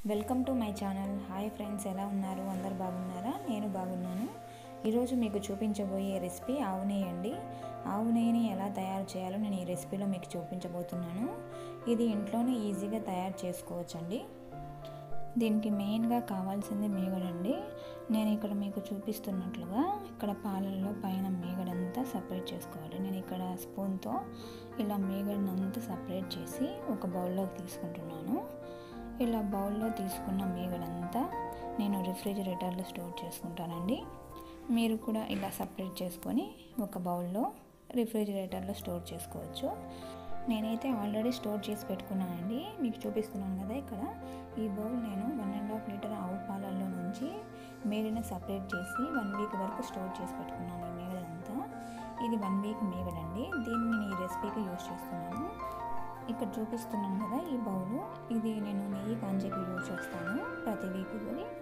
welcome to my channel hi friends ఎలా ఉన్నారు అందరు బాగున్నారా నేను బాగున్నాను ఈరోజు మీకు చూపించబోయే రెసిపీ ఆవు నెయ్యి అండి ఆవు నెయ్యిని ఎలా తయారు చేయాలో నేను ఈ రెసిపీలో మీకు చూపించబోతున్నాను ఇది ఇంట్లోనే ఈజీగా తయారు చేసుకోవచ్చండి దీనికి మెయిన్గా కావాల్సింది మీగడండి నేను ఇక్కడ మీకు చూపిస్తున్నట్లుగా ఇక్కడ పాలల్లో పైన మీగడంతా సపరేట్ చేసుకోవాలి నేను ఇక్కడ స్పూన్తో ఇలా మీగడనంతా సపరేట్ చేసి ఒక బౌల్లోకి తీసుకుంటున్నాను ఇలా బౌల్లో తీసుకున్న మీగడంతా నేను రిఫ్రిజిరేటర్లో స్టోర్ చేసుకుంటానండి మీరు కూడా ఇలా సపరేట్ చేసుకొని ఒక బౌల్లో రిఫ్రిజిరేటర్లో స్టోర్ చేసుకోవచ్చు నేనైతే ఆల్రెడీ స్టోర్ చేసి పెట్టుకున్నానండి మీకు చూపిస్తున్నాను కదా ఇక్కడ ఈ బౌల్ నేను వన్ అండ్ హాఫ్ లీటర్ ఆవు పాలల్లో నుంచి మేగడని సపరేట్ చేసి వన్ వీక్ వరకు స్టోర్ చేసి పెట్టుకున్నాను ఈ మేగడంతా ఇది వన్ వీక్ మేగడండి దీన్ని నేను ఈ రెసిపీకి యూజ్ చేస్తున్నాను ఇక్కడ చూపిస్తున్నాను కదా ఈ బౌలు ఇది నేను నెయ్యి కాంజేకి యూజ్ చేస్తాను ప్రతి వీక్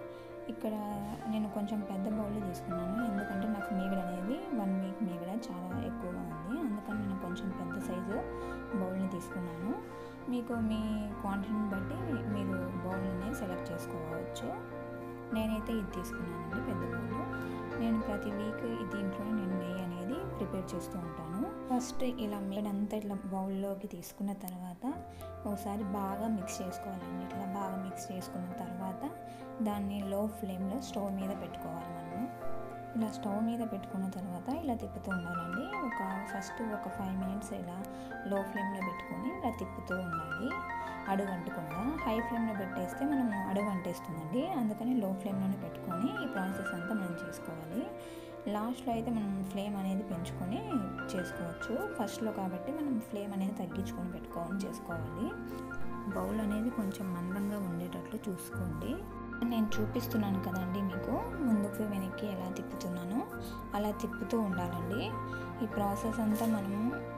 ఇక్కడ నేను కొంచెం పెద్ద బౌల్ తీసుకున్నాను ఎందుకంటే నాకు మేగడ అనేది వన్ వీక్ మేగడ చాలా ఎక్కువగా ఉంది అందుకని నేను కొంచెం పెద్ద సైజు బౌల్ని తీసుకున్నాను మీకు మీ క్వాంటిటీని బట్టి మీరు బౌల్ అనేది సెలెక్ట్ చేసుకోవచ్చు నేనైతే ఇది తీసుకున్నానండి పెద్ద బౌల్ నేను ప్రతి వీక్ దీంట్లో నేను నెయ్యి అనేది ప్రిపేర్ చేస్తూ ఉంటాను ఫస్ట్ ఇలా మేడంతా ఇట్లా బౌల్లోకి తీసుకున్న తర్వాత ఒకసారి బాగా మిక్స్ చేసుకోవాలండి ఇట్లా బాగా మిక్స్ చేసుకున్న తర్వాత దాన్ని లో ఫ్లేమ్లో స్టవ్ మీద పెట్టుకోవాలి మనము ఇలా స్టవ్ మీద పెట్టుకున్న తర్వాత ఇలా తిప్పుతూ ఉండాలండి ఒక ఫస్ట్ ఒక ఫైవ్ మినిట్స్ ఇలా లో ఫ్లేమ్లో పెట్టుకొని ఇలా తిప్పుతూ ఉండాలి అడుగు అంటకుండా హై ఫ్లేమ్లో పెట్టేస్తే మనం అడుగు అంటేస్తుందండి అందుకని లో ఫ్లేమ్లోనే పెట్టుకొని ఈ ప్రాసెస్ అంతా మనం చేసుకోవాలి లాస్ట్లో అయితే మనం ఫ్లేమ్ అనేది పెంచుకొని చేసుకోవచ్చు ఫస్ట్లో కాబట్టి మనం ఫ్లేమ్ అనేది తగ్గించుకొని పెట్టుకొని చేసుకోవాలి బౌల్ అనేది కొంచెం మందంగా ఉండేటట్లు చూసుకోండి నేను చూపిస్తున్నాను కదండి మీకు ముందుకు వెనక్కి ఎలా తిప్పుతున్నానో అలా తిప్పుతూ ఉండాలండి ఈ ప్రాసెస్ అంతా మనము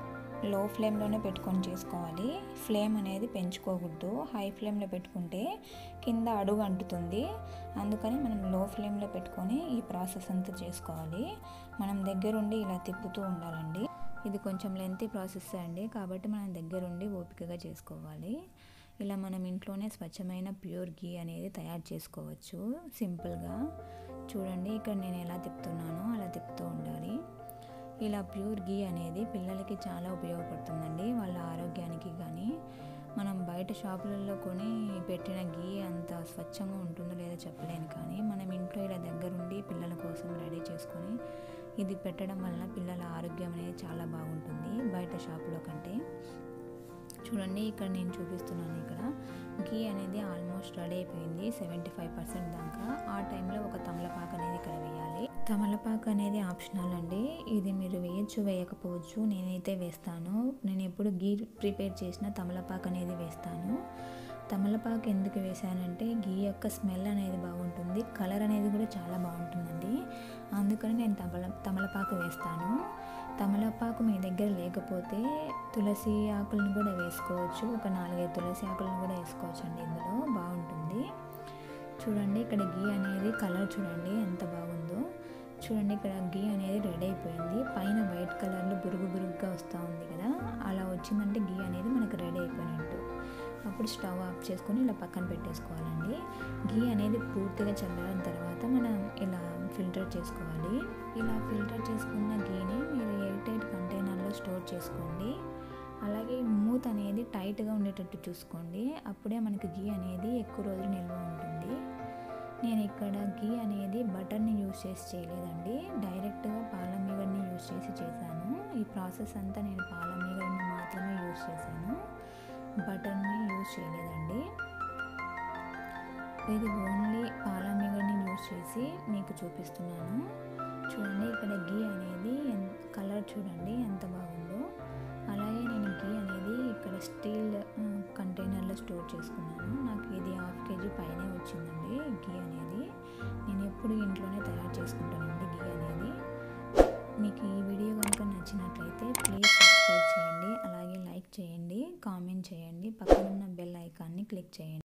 లో ఫ్లేమ్లోనే పెట్టుకొని చేసుకోవాలి ఫ్లేమ్ అనేది పెంచుకోకూడదు హై ఫ్లేమ్లో పెట్టుకుంటే కింద అడుగు అంటుతుంది అందుకని మనం లో ఫ్లేమ్లో పెట్టుకొని ఈ ప్రాసెస్ అంతా చేసుకోవాలి మనం దగ్గరుండి ఇలా తిప్పుతూ ఉండాలండి ఇది కొంచెం లెంతీ ప్రాసెస్ అండి కాబట్టి మనం దగ్గరుండి ఓపికగా చేసుకోవాలి ఇలా మనం ఇంట్లోనే స్వచ్ఛమైన ప్యూర్ గీ అనేది తయారు చేసుకోవచ్చు సింపుల్గా చూడండి ఇక్కడ నేను ఎలా తిప్పుతున్నానో అలా తిప్పుతూ ఉండాలి ఇలా ప్యూర్ గీ అనేది పిల్లలకి చాలా ఉపయోగపడుతుందండి వాళ్ళ ఆరోగ్యానికి కానీ మనం బయట షాపులలో కొని పెట్టిన గీ అంత స్వచ్ఛంగా ఉంటుందో లేదో చెప్పలేను కానీ మనం ఇంట్లో ఇలా దగ్గరుండి పిల్లల కోసం రెడీ చేసుకొని ఇది పెట్టడం వల్ల పిల్లల ఆరోగ్యం అనేది చాలా బాగుంటుంది బయట షాపులో కంటే చూడండి ఇక్కడ నేను చూపిస్తున్నాను ఇక్కడ గీ అనేది ఆల్మోస్ట్ రెడీ అయిపోయింది సెవెంటీ ఫైవ్ పర్సెంట్ దాకా ఆ టైంలో ఒక తమలపాకు అనేది ఇక్కడ వేయాలి తమలపాకు అనేది ఆప్షనల్ అండి ఇది మీరు వేయచ్చు వేయకపోవచ్చు నేనైతే వేస్తాను నేను ఎప్పుడు గీ ప్రిపేర్ చేసిన తమలపాకు అనేది వేస్తాను తమలపాకు ఎందుకు వేసానంటే గీ యొక్క స్మెల్ అనేది బాగుంటుంది కలర్ అనేది కూడా చాలా బాగుంటుందండి అందుకని నేను తమల తమలపాకు వేస్తాను తమలపాకు మీ దగ్గర లేకపోతే తులసి ఆకులను కూడా వేసుకోవచ్చు ఒక నాలుగైదు తులసి ఆకులను కూడా వేసుకోవచ్చు అండి ఇందులో బాగుంటుంది చూడండి ఇక్కడ గీ అనేది కలర్ చూడండి ఎంత బాగుందో చూడండి ఇక్కడ గీ అనేది రెడీ అయిపోయింది పైన వైట్ కలర్లో బురుగు బురుగుగా వస్తూ ఉంది కదా అలా వచ్చిందంటే గీ అనేది మనకు రెడీ అయిపోయినట్టు అప్పుడు స్టవ్ ఆఫ్ చేసుకొని ఇలా పక్కన పెట్టేసుకోవాలండి గీ అనేది పూర్తిగా చల్లారిన తర్వాత మనం ఇలా ఫిల్టర్ చేసుకోవాలి ఇలా ఫిల్టర్ చేసుకున్న గీని మీరు ఎయిర్ టైట్ కంటైనర్లో స్టోర్ చేసుకోండి అలాగే మూత అనేది టైట్గా ఉండేటట్టు చూసుకోండి అప్పుడే మనకి గీ అనేది ఎక్కువ రోజులు నిల్వ ఉంటుంది నేను ఇక్కడ గీ అనేది బటర్ని యూజ్ చేసి చేయలేదండి డైరెక్ట్గా పాల మీగడని యూజ్ చేసి చేశాను ఈ ప్రాసెస్ అంతా నేను పాల మీగడని మాత్రమే యూజ్ చేశాను బటర్ని యూజ్ చేయలేదండి ఇది ఓన్లీ పాల మీగడని యూజ్ చేసి మీకు చూపిస్తున్నాను చూడండి ఇక్కడ గీ అనేది కలర్ చూడండి ఎంత బాగుందో అలాగే నేను గీ అనేది ఇక్కడ స్టీల్ కంటైనర్లో స్టోర్ చేసుకున్నాను నాకు ఇది హాఫ్ కేజీ పైనే వచ్చిందండి గీ అనేది నేను ఎప్పుడు ఇంట్లోనే తయారు చేసుకుంటానండి గీ అనేది మీకు ఈ వీడియో కనుక నచ్చినట్లయితే ప్లీజ్ సబ్స్క్రైబ్ చేయండి అలాగే లైక్ చేయండి కామెంట్ చేయండి పక్కనున్న బెల్ ఐకాన్ని క్లిక్ చేయండి